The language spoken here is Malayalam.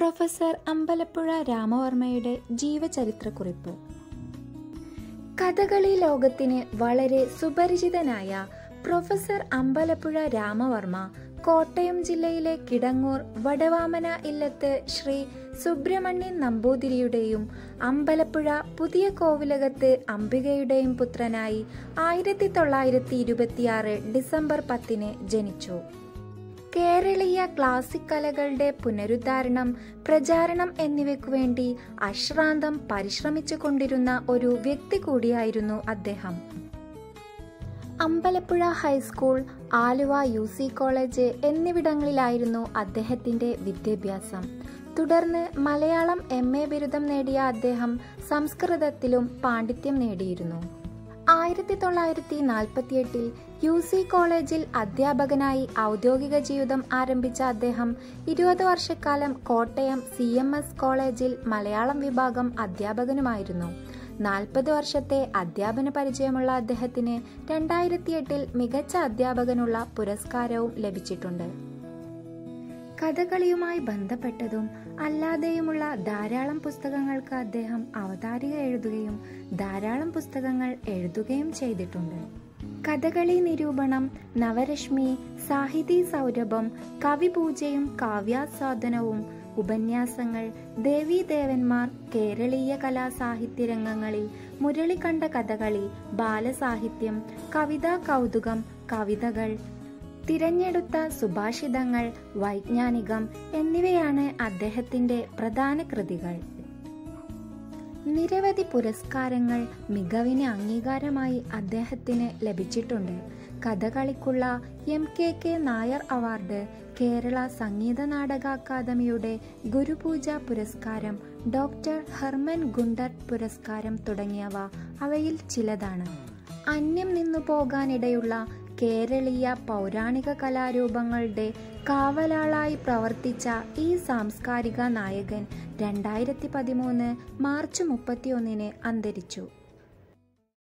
പ്രൊഫസർ അമ്പലപ്പുഴ രാമവർമ്മയുടെ ജീവചരിത്രക്കുറിപ്പ് കഥകളി ലോകത്തിന് വളരെ സുപരിചിതനായ പ്രൊഫസർ അമ്പലപ്പുഴ രാമവർമ്മ കോട്ടയം ജില്ലയിലെ കിടങ്ങൂർ വടവാമന ഇല്ലത്ത് ശ്രീ സുബ്രഹ്മണ്യൻ നമ്പൂതിരിയുടെയും അമ്പലപ്പുഴ പുതിയ കോവിലകത്ത് അംബികയുടെയും പുത്രനായി ആയിരത്തി തൊള്ളായിരത്തി ഇരുപത്തിയാറ് ഡിസംബർ പത്തിന് ജനിച്ചു കേരളീയ ക്ലാസിക് കലകളുടെ പുനരുദ്ധാരണം പ്രചാരണം എന്നിവയ്ക്കു വേണ്ടി അശ്രാന്തം പരിശ്രമിച്ചു കൊണ്ടിരുന്ന ഒരു വ്യക്തി കൂടിയായിരുന്നു അദ്ദേഹം Ambalappuzha high school Aluva U C college എന്നിവിടങ്ങളിലായിരുന്നു അദ്ദേഹത്തിന്റെ വിദ്യാഭ്യാസം തുടർന്ന് മലയാളം എം എ ബിരുദം നേടിയ അദ്ദേഹം സംസ്കൃതത്തിലും പാണ്ഡിത്യം നേടിയിരുന്നു ആയിരത്തി തൊള്ളായിരത്തി നാൽപ്പത്തിയെട്ടിൽ യു സി കോളേജിൽ അധ്യാപകനായി ഔദ്യോഗിക ജീവിതം ആരംഭിച്ച അദ്ദേഹം ഇരുപത് വർഷക്കാലം കോട്ടയം സി എം എസ് കോളേജിൽ മലയാളം വിഭാഗം അധ്യാപകനുമായിരുന്നു നാൽപ്പത് വർഷത്തെ അധ്യാപന പരിചയമുള്ള അദ്ദേഹത്തിന് രണ്ടായിരത്തിയെട്ടിൽ മികച്ച അധ്യാപകനുള്ള പുരസ്കാരവും ലഭിച്ചിട്ടുണ്ട് കഥകളിയുമായി ബന്ധപ്പെട്ടതും അല്ലാതെയുമുള്ള ധാരാളം പുസ്തകങ്ങൾക്ക് അദ്ദേഹം അവതാരിക എഴുതുകയും ധാരാളം പുസ്തകങ്ങൾ എഴുതുകയും ചെയ്തിട്ടുണ്ട് കഥകളി നിരൂപണം നവരശ്മി സാഹിതി സൗരഭം കവിപൂജയും കാവ്യാസ്വാദനവും ഉപന്യാസങ്ങൾ ദേവീദേവന്മാർ കേരളീയ കലാസാഹിത്യ രംഗങ്ങളിൽ മുരളിക്കണ്ട കഥകളി ബാലസാഹിത്യം കവിതാ കൗതുകം കവിതകൾ തിരഞ്ഞെടുത്ത സുഭാഷിതങ്ങൾ വൈജ്ഞാനികം എന്നിവയാണ് അദ്ദേഹത്തിന്റെ പ്രധാന കൃതികൾ നിരവധി പുരസ്കാരങ്ങൾ മികവിന് അംഗീകാരമായി അദ്ദേഹത്തിന് ലഭിച്ചിട്ടുണ്ട് കഥകളിക്കുള്ള M K K Nair award Kerala Sangeetha Nataka അക്കാദമിയുടെ ഗുരുപൂജ പുരസ്കാരം ഡോക്ടർ ഹെർമൻ ഗുണ്ടർ പുരസ്കാരം തുടങ്ങിയവ അവയിൽ ചിലതാണ് അന്യം നിന്നു പോകാനിടയുള്ള കേരളീയ പൗരാണിക കലാരൂപങ്ങളുടെ കാവലാളായി പ്രവർത്തിച്ച ഈ സാംസ്കാരിക നായകൻ രണ്ടായിരത്തി പതിമൂന്ന് മാർച്ച് മുപ്പത്തിയൊന്നിന് അന്തരിച്ചു